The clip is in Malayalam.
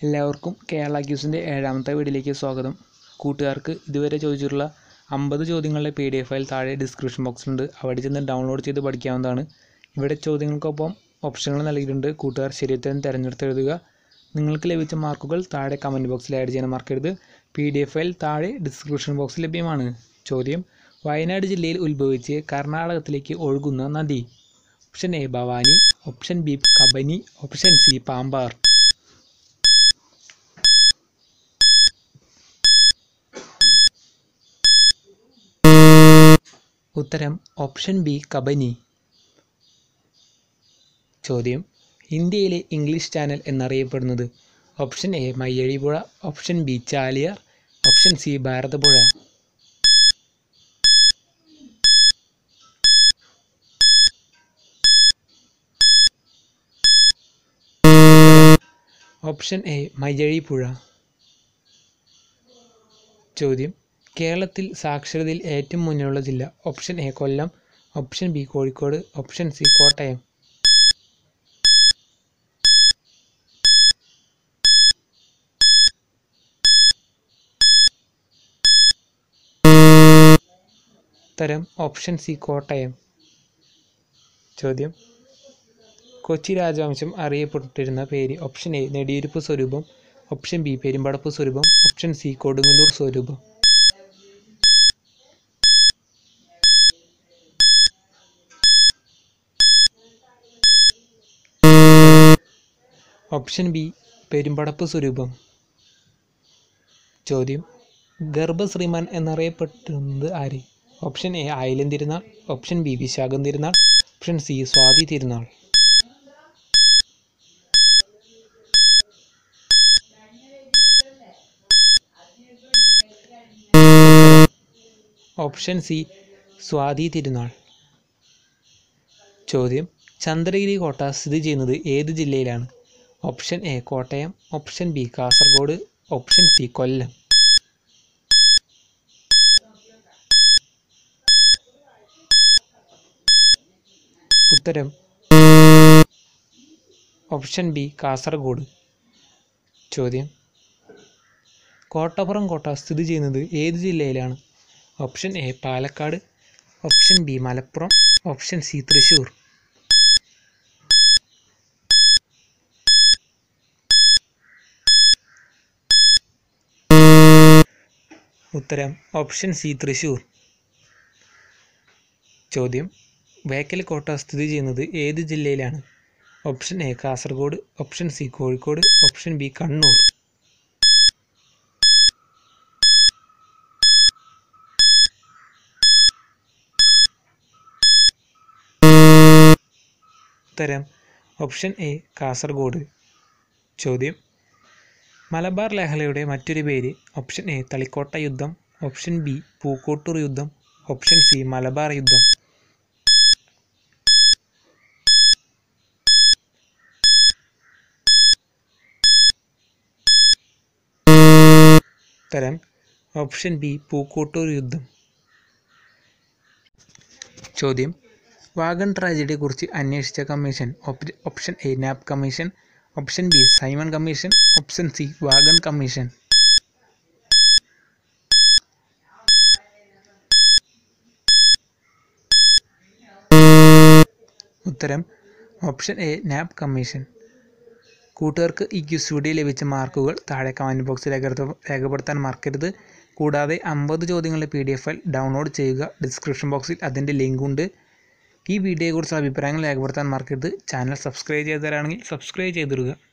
എല്ലാവർക്കും കേരള ക്യൂസിൻ്റെ ഏഴാമത്തെ വീഡിയോയിലേക്ക് സ്വാഗതം കൂട്ടുകാർക്ക് ഇതുവരെ ചോദിച്ചിട്ടുള്ള അമ്പത് ചോദ്യങ്ങളുടെ പി ഡി എഫ് ഫയൽ താഴെ ഡിസ്ക്രിപ്ഷൻ ബോക്സിലുണ്ട് അവിടെ ചെന്ന് ഡൗൺലോഡ് ചെയ്ത് പഠിക്കാവുന്നതാണ് ഇവിടെ ചോദ്യങ്ങൾക്കൊപ്പം ഓപ്ഷനുകൾ നൽകിയിട്ടുണ്ട് കൂട്ടുകാർ ശരിയുത്തരം തിരഞ്ഞെടുത്ത് എഴുതുക നിങ്ങൾക്ക് ലഭിച്ച മാർക്കുകൾ താഴെ കമൻറ്റ് ബോക്സിൽ ആഡ് ചെയ്യാൻ മറക്കരുത് പി ഡി എഫ് ഫയൽ താഴെ ഡിസ്ക്രിപ്ഷൻ ബോക്സിൽ ലഭ്യമാണ് ചോദ്യം വയനാട് ജില്ലയിൽ ഉത്ഭവിച്ച് കർണാടകത്തിലേക്ക് ഒഴുകുന്ന നദി option A Bhavani option B Kabani option C Pambar ഉത്തരം ഓപ്ഷൻ ബി കബനി ചോദ്യം ഇന്ത്യയിലെ ഇംഗ്ലീഷ് ചാനൽ എന്നറിയപ്പെടുന്നത് option A Mayyazhippuzha option B Chaliyar option C Bharathappuzha option A Mayyazhippuzha ചോദ്യം കേരളത്തിൽ സാക്ഷരതയിൽ ഏറ്റവും മുന്നിലുള്ള ജില്ല option A Kollam option B Kozhikode option C Kottayam ഉത്തരം ഓപ്ഷൻ സി കോട്ടയം ചോദ്യം കൊച്ചി രാജവംശം അറിയപ്പെട്ടിരുന്ന പേര് ഓപ്ഷൻ എ നെടിയിരുപ്പ് സ്വരൂപം ഓപ്ഷൻ ബി പെരുമ്പടപ്പ് സ്വരൂപം ഓപ്ഷൻ സി കൊടുങ്ങല്ലൂർ സ്വരൂപം ഓപ്ഷൻ ബി പെരുമ്പടപ്പ് സ്വരൂപം ചോദ്യം ഗർഭശ്രീമാൻ എന്നറിയപ്പെട്ടിരുന്നത് ആര് ഓപ്ഷൻ എ ആയില്യം തിരുനാൾ ഓപ്ഷൻ ബി വിശാഖം തിരുനാൾ ഓപ്ഷൻ സി സ്വാതി തിരുനാൾ ഓപ്ഷൻ സി സ്വാതി തിരുനാൾ ചോദ്യം ചന്ദ്രഗിരി കോട്ട സ്ഥിതി ചെയ്യുന്നത് ഏത് ജില്ലയിലാണ് option A Kottayam option B Kasaragod option C Kollam ഉത്തരം ഓപ്ഷൻ ബി കാസർഗോഡ് ചോദ്യം കോട്ടപ്പുറം കോട്ട സ്ഥിതി ചെയ്യുന്നത് ഏത് ജില്ലയിലാണ് option A Palakkad option B Malappuram option C Thrissur ഉത്തരം ഓപ്ഷൻ സി തൃശ്ശൂർ ചോദ്യം ബേക്കൽ കോട്ട സ്ഥിതി ചെയ്യുന്നത് ഏത് ജില്ലയിലാണ് option A Kasaragod option C Kozhikode option B Kannur ഉത്തരം ഓപ്ഷൻ എ കാസർഗോഡ് ചോദ്യം മലബാർ ലഹളയുടെ മറ്റൊരു പേര് ഓപ്ഷൻ എ തളിക്കോട്ട യുദ്ധം ഓപ്ഷൻ ബി പൂക്കോട്ടൂർ യുദ്ധം ഓപ്ഷൻ സി മലബാർ യുദ്ധം ഉത്തരം ഓപ്ഷൻ ബി പൂക്കോട്ടൂർ യുദ്ധം ചോദ്യം വാഗൺ ട്രാജഡിയെക്കുറിച്ച് അന്വേഷിച്ച commission option A Knapp commission option B Simon commission option C wagon commission ഉത്തരം ഓപ്ഷൻ എ നാപ്പ് കമ്മീഷൻ കൂട്ടുകാർക്ക് ഈ ക്യൂസ് വീഡിയോ ലഭിച്ച മാർക്കുകൾ താഴെ കമൻറ്റ് ബോക്സിൽ രേഖപ്പെടുത്താൻ മറക്കരുത് കൂടാതെ അമ്പത് ചോദ്യങ്ങളുടെ P D F file download ചെയ്യുക ഡിസ്ക്രിപ്ഷൻ ബോക്സിൽ അതിൻ്റെ ലിങ്ക് ഉണ്ട് ഈ വീഡിയോയെക്കുറിച്ച് അഭിപ്രായങ്ങൾ രേഖപ്പെടുത്താൻ മറക്കരുത് ചാനൽ സബ്സ്ക്രൈബ് ചെയ്തവരാണെങ്കിൽ സബ്സ്ക്രൈബ് ചെയ്തിടുക